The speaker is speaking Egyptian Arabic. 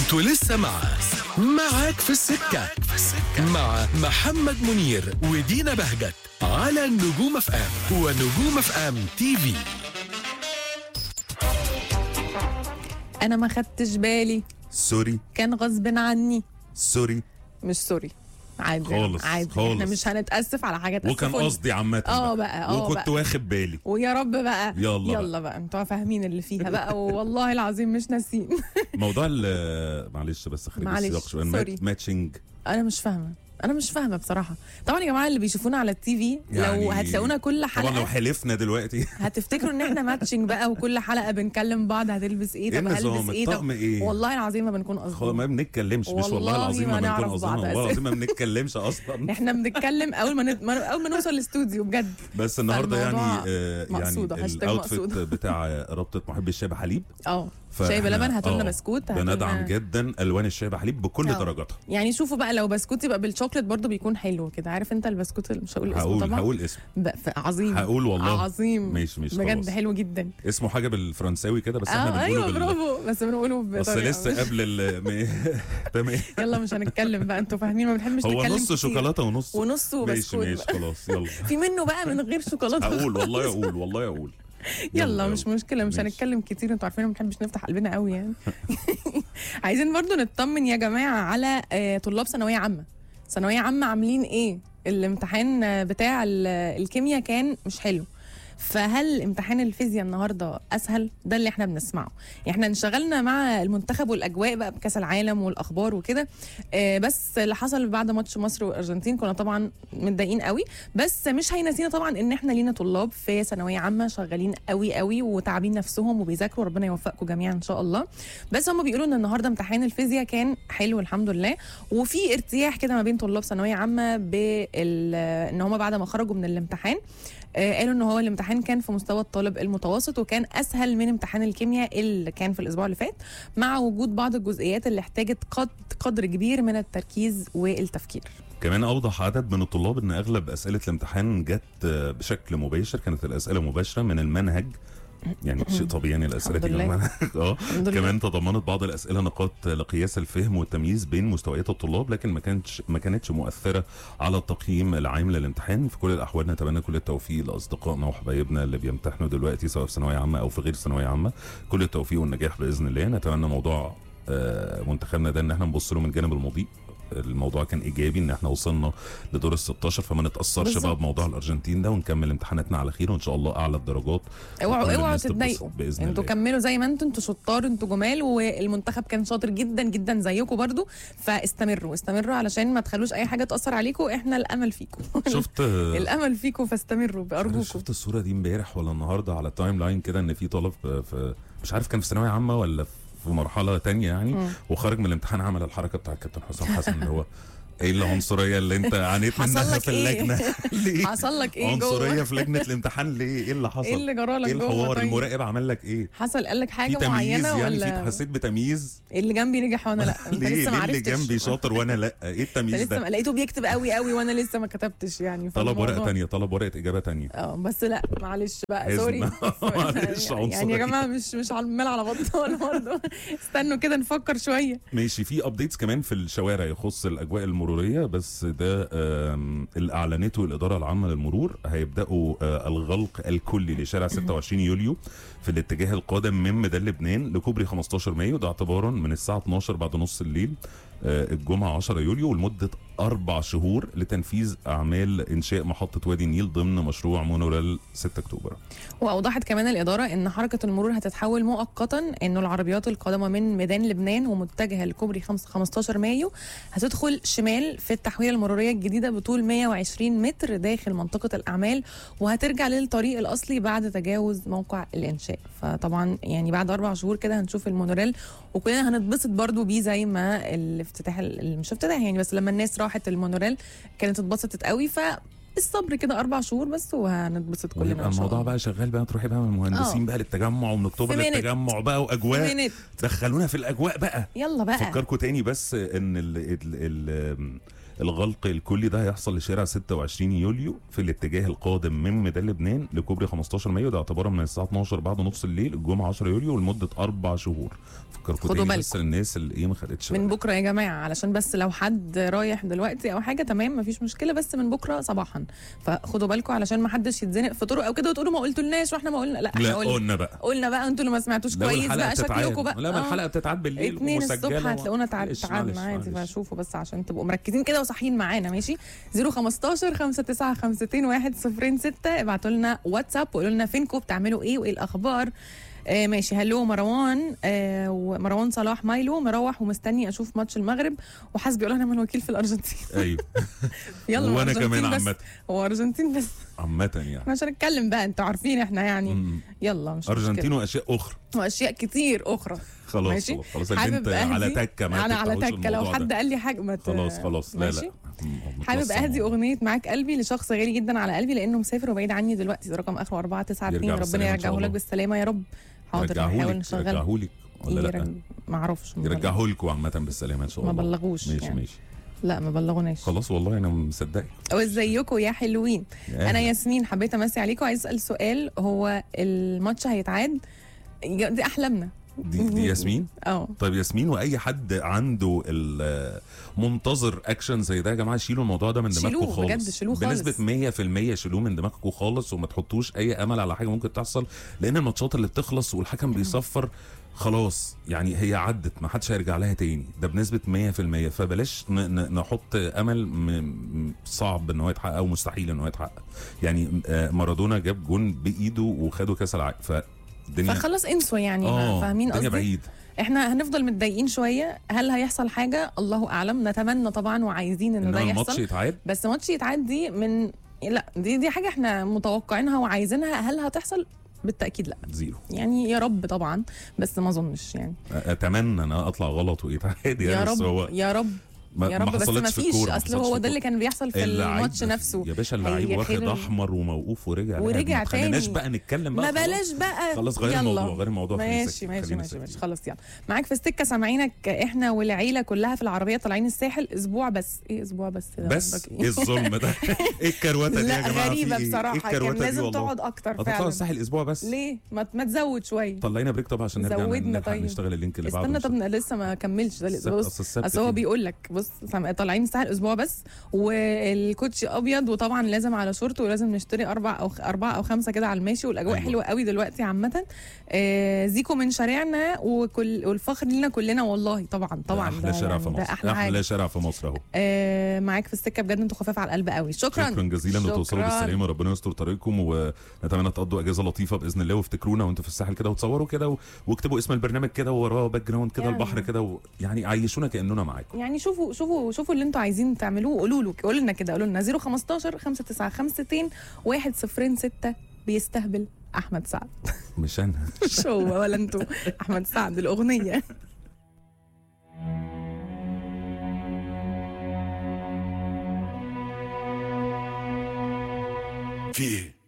انتوا لسه مع معاك في السكة مع محمد منير ودينا بهجت على النجوم اف ام ونجوم اف ام تي في انا ما خدتش بالي سوري كان غصب عني سوري مش سوري عادي خالص، عادي خالص. احنا مش هنتاسف على حاجات وكان أسفوني. قصدي عامة اه بقى اه وكنت بقى. واخد بالي ويا رب بقى يلا يلا بقى انتوا فاهمين اللي فيها بقى والله العظيم مش ناسين موضوع ال- معلش بس خلينا معلش، السياق شويه سوري. المات- ماتشنج انا مش فاهمه انا مش فاهمه بصراحه طبعا يا جماعه اللي بيشوفونا على التي في لو يعني هتلاقونا كل طبعا لو حلقه حلفنا دلوقتي هتفتكروا ان احنا ماتشنج بقى وكل حلقه بنكلم بعض هتلبس ايه ايه طب هلبس النظام ايه طب الطقم ايه والله العظيم ما بنكون خلاص قصدنا ما بنتكلمش مش والله والله العظيم ما ما نعرف بنكون قصدنا بعض والله أساسا. العظيم ما بنتكلمش اصلا احنا بنتكلم اول ما ند... ما- اول ما نوصل الاستوديو بجد بس النهارده يعني فالموضوع آه يعني مقصودة، هاشتاج الاوتفيت مقصودة. بتاع رابطه محبي الشاي بحليب اه فإحنا- شاي بلبن هاتوا لنا آه، بسكوت هاتوا بندعم لنا- جدا الوان الشاي بحليب بكل آه. درجاتها يعني شوفوا بقى لو بسكوت يبقى بالشوكليت برضو بيكون حلو كده عارف انت البسكوت اللي مش هقول اسمه هقول طبعا هقول اسم ب... ف- عظيم هقول والله عظيم ماشي ماشي بجد خلاص. حلو جدا اسمه حاجه بالفرنساوي كده بس احنا اه بنقوله ايوه بال... برافو بس بنقوله بس بطريقه لسه مش- قبل ال م- تمام يلا مش هنتكلم بقى انتوا فاهمين ما بنحبش هو نتكلم نص كتير. شوكولاته ونص ونص ماشي وبسكوت ماشي بقى. خلاص يلا في منه بقى من غير شوكولاته هقول والله اقول والله اقول يلا مش مشكله مش ماشي. هنتكلم كتير انتوا عارفين ما بنحبش نفتح قلبنا قوي يعني عايزين برضو نطمن يا جماعه على آه، طلاب ثانويه عامه ثانويه عامه عاملين ايه الامتحان آه، بتاع ال- الكيمياء كان مش حلو فهل امتحان الفيزياء النهارده اسهل ده اللي احنا بنسمعه يعني احنا انشغلنا مع المنتخب والاجواء بقى بكاس العالم والاخبار وكده آه، بس اللي حصل بعد ماتش مصر والارجنتين كنا طبعا متضايقين قوي بس مش هينسينا طبعا ان احنا لينا طلاب في ثانويه عامه شغالين قوي قوي وتعبين نفسهم وبيذاكروا ربنا يوفقكم جميعا ان شاء الله بس هم بيقولوا ان النهارده امتحان الفيزياء كان حلو الحمد لله وفي ارتياح كده ما بين طلاب ثانويه عامه بال ان هم بعد ما خرجوا من الامتحان آه، قالوا ان هو الامتحان كان في مستوى الطالب المتوسط وكان اسهل من امتحان الكيمياء اللي كان في الاسبوع اللي فات مع وجود بعض الجزئيات اللي احتاجت قد قدر كبير من التركيز والتفكير كمان اوضح عدد من الطلاب ان اغلب اسئله الامتحان جت آه، بشكل مباشر كانت الاسئله مباشره من المنهج يعني شيء طبيعي يعني الاسئله الحمد دي من لله. المنهج اه الحمد لله. كمان تضمنت بعض الاسئله نقاط لقياس الفهم والتمييز بين مستويات الطلاب لكن ما كانتش ما كانتش مؤثره على التقييم العام للامتحان في كل الاحوال نتمنى كل التوفيق لاصدقائنا وحبايبنا اللي بيمتحنوا دلوقتي سواء في ثانويه عامه او في غير ثانويه عامه كل التوفيق والنجاح باذن الله نتمنى موضوع آه، منتخبنا ده ان احنا نبص له من الجانب المضيء الموضوع كان ايجابي ان احنا وصلنا لدور ال 16 فما نتاثرش بالظبط. بقى بموضوع الارجنتين ده ونكمل امتحاناتنا على خير وان شاء الله اعلى الدرجات اوعوا وكل اوعوا الناس تتبسط تتضايقوا باذن انتوا الله كملوا زي ما انتوا انتوا شطار انتوا جمال والمنتخب كان شاطر جدا جدا زيكم برضو فاستمروا استمروا علشان ما تخلوش اي حاجه تاثر عليكم احنا الامل فيكم شفت الامل فيكم فاستمروا بارجوكم شفت الصوره دي امبارح ولا النهارده على التايم لاين كده ان في طالب في مش عارف كان في ثانويه عامه ولا في مرحله تانية يعني مم. وخرج من الامتحان عمل الحركه بتاع الكابتن حسام حسن اللي هو ايه العنصريه اللي انت عانيت حصل منها لك في إيه؟ اللجنه ليه حصل لك ايه عنصريه جوه في لجنه الامتحان ليه ايه اللي حصل ايه اللي جرالك ايه جوه الحوار طيب؟ المراقب عمل لك ايه حصل قال لك في حاجه تمييز معينه يعني في ولا حسيت بتمييز اللي جنبي نجح وانا لا انت ليه لسه ما ليه اللي عرفتش جنبي شاطر وانا لا ايه انت التمييز لسه ده ما لقيته بيكتب قوي قوي وانا لسه ما كتبتش يعني طلب ورقه فالموضوع- تانية طلب ورقه اجابه تانية اه بس لا معلش بقى حزن. سوري معلش، يعني يا عنصرية. جماعه مش مش عمال على بطال برضه استنوا كده نفكر شويه ماشي في ابديتس كمان في الشوارع يخص الاجواء المروريه بس ده آم، اللي اعلنته الاداره العامه للمرور هيبداوا آه، الغلق الكلي لشارع 26 يوليو في الاتجاه القادم من ميدان لبنان لكوبري 15 مايو ده اعتبارا من الساعه 12 بعد نص الليل آه، الجمعه 10 يوليو ولمده اربع شهور لتنفيذ اعمال انشاء محطه وادي النيل ضمن مشروع مونوريل 6 اكتوبر واوضحت كمان الاداره ان حركه المرور هتتحول مؤقتا انه العربيات القادمه من ميدان لبنان ومتجهه لكوبري خمس- 15 مايو هتدخل شمال في التحويله المروريه الجديده بطول 120 متر داخل منطقه الاعمال وهترجع للطريق الاصلي بعد تجاوز موقع الانشاء فطبعا يعني بعد اربع شهور كده هنشوف المونوريل وكلنا هنتبسط برضو بيه زي ما الافتتاح ال- مش افتتاح يعني بس لما الناس راحت المونوريل كانت اتبسطت قوي ف الصبر كده اربع شهور بس وهنتبسط كلنا ويبقى ان شاء الموضوع الله بقى شغال بقى تروحي بقى من المهندسين آه. بقى للتجمع ومن اكتوبر في minute. للتجمع بقى واجواء منت. دخلونا في الاجواء بقى يلا بقى فكركم تاني بس ان ال ال ال الغلق الكلي ده هيحصل لشارع 26 يوليو في الاتجاه القادم من ميدان لبنان لكوبري 15 مايو ده اعتبارا من الساعه 12 بعد نص الليل الجمعه 10 يوليو لمده اربع شهور فكركم خدوا تاني بس بالكم. الناس اللي ايه ما خدتش من بالها. بكره يا جماعه علشان بس لو حد رايح دلوقتي او حاجه تمام مفيش مشكله بس من بكره صباحا فخدوا بالكم علشان ما حدش يتزنق في طرق او كده وتقولوا ما قلتولناش واحنا ما قلنا لا احنا لا قلنا قلنا بقى قلنا بقى انتوا اللي ما سمعتوش لو كويس الحلقه بقى بتتعاد شكلكم بقى لا ما آه. الحلقه بتتعاد بالليل اتنين ومسجلة الصبح و- هتلاقونا تع- معلش، تعادنا معلش، عادي معلش. فشوفوا بس عشان تبقوا مركزين كده وصاحيين معانا ماشي 015 59 1 0 6 ابعتوا لنا واتساب وقولوا لنا فينكم بتعملوا ايه وايه الاخبار آه ماشي هلو مروان آه ومروان صلاح مايلو مروح ومستني اشوف ماتش المغرب وحسبي الله ونعم الوكيل في الارجنتين ايوه يلا وانا أرجنتين كمان بس. عامه هو ارجنتين بس عامه يعني احنا مش هنتكلم بقى انتوا عارفين احنا يعني مم. يلا مش ارجنتين واشياء اخرى مشكلة. واشياء كتير اخرى خلاص ماشي. خلاص خلاص اللي حابب انت على أهدي- تكه ما انا على تفتحوش تكه لو الموضوع حد ده. قال لي حاجه ما ت- خلاص خلاص لا ماشي؟ لا م- حابب متوسع اهدي الموضوع. اغنيه معاك قلبي لشخص غالي جدا على قلبي لانه مسافر وبعيد عني دلوقتي ده رقم اخره 492 يرجع ربنا بالسلامة إن شاء يرجعه لك الله. بالسلامه يا رب حاضر نحاول يرجعهولك نشغل يرجعهولك ولا لا ما اعرفش ما بلغ- يرجعهولكوا عامه بالسلامه ان شاء ما الله بلغوش ماشي يعني. ماشي لا ما بلغوناش خلاص والله انا مصدقك وازيكم يا حلوين يا انا أهلا. ياسمين حبيت امسي عليكم عايز اسال سؤال هو الماتش هيتعاد دي احلامنا دي, دي ياسمين اه طيب ياسمين واي حد عنده ال- منتظر اكشن زي ده يا جماعه شيلوا الموضوع ده من دماغكم شيلوه، خالص بجد شيلوه خالص. بنسبه 100% شيلوه من دماغكم خالص وما تحطوش اي امل على حاجه ممكن تحصل لان الماتشات اللي بتخلص والحكم بيصفر خلاص يعني هي عدت ما حدش هيرجع لها تاني ده بنسبه 100% فبلاش ن- ن- نحط امل م- م- صعب ان هو يتحقق او مستحيل ان هو يتحقق يعني آه، مارادونا جاب جون بايده وخدوا كاس العالم فالدنيا فخلاص انسوا يعني ما اه فاهمين الدنيا قصدي بعيد احنا هنفضل متضايقين شويه هل هيحصل حاجه الله اعلم نتمنى طبعا وعايزين ان ده انما الماتش يحصل يتعاد بس ماتش يتعاد دي من لا دي دي حاجه احنا متوقعينها وعايزينها هل هتحصل بالتاكيد لا زيرو يعني يا رب طبعا بس ما اظنش يعني اتمنى ان أنا اطلع غلط ويتعاد يا يعني بس رب هو يا رب ما يا رب ما بس ما حصلتش في فيش الكورة، ما اصل حصلتش هو في ده اللي الكورة. كان بيحصل في اللعيب الماتش بس- نفسه يا باشا اللعيب هيخيل واخد ال- احمر وموقوف ورجع لعب. ورجع ما خليناش تاني. بقى نتكلم بقى ما خلاص. بلاش بقى خلاص غير يلا. الموضوع غير الموضوع خلينا ماشي ساكتين، ماشي خلينا ماشي ماشي ساكتين. خلاص يلا معاك في السكه سامعينك احنا والعيله كلها في العربيه طالعين الساحل اسبوع بس ايه اسبوع بس ده بس قصدك ايه الظلم ده ايه الكروته دي يا لا جماعه في غريبه إيه؟ بصراحه ايه كان الكروته دي لازم والله تقعد اكتر هتطلعوا فعلا الساحل اسبوع بس ليه ما, ما تزود شويه طلعينا بريك طبعا عشان نرجع زودنا نلحق طيب. نشتغل اللينك اللي بعده استنى طب لسه ما كملش ده السبت- بص أصل السبت اصل هو كده. بيقول لك بص سام- طالعين الساحل اسبوع بس والكوتشي ابيض وطبعا لازم على شورت ولازم نشتري اربع او خ- اربعه او خمسه كده على الماشي والاجواء أيوة. أيوة. حلوه قوي دلوقتي عامه آه زيكو من شارعنا وكل والفخر لينا كلنا والله طبعا طبعا احلى ده شارع يعني في ده مصر احلى حاجه احلى شارع في مصر اهو آه معاك في السكه بجد انتوا خفاف على القلب قوي شكرا شكرا جزيلا وتوصلوا شكراً. بالسلامه ربنا يستر طريقكم ونتمنى تقضوا اجازه لطيفه باذن الله وافتكرونا وانتوا في الساحل كده وتصوروا كده و- واكتبوا اسم البرنامج كده ووراه باك جراوند كده يعني. البحر كده و... يعني عيشونا كاننا معاكم يعني شوفوا شوفوا شوفوا اللي انتوا عايزين تعملوه قولوا له قولوا لنا كده قولوا لنا 015 595 106 بيستهبل احمد سعد مش انا مش هو ولا انتوا احمد سعد الاغنيه في ايه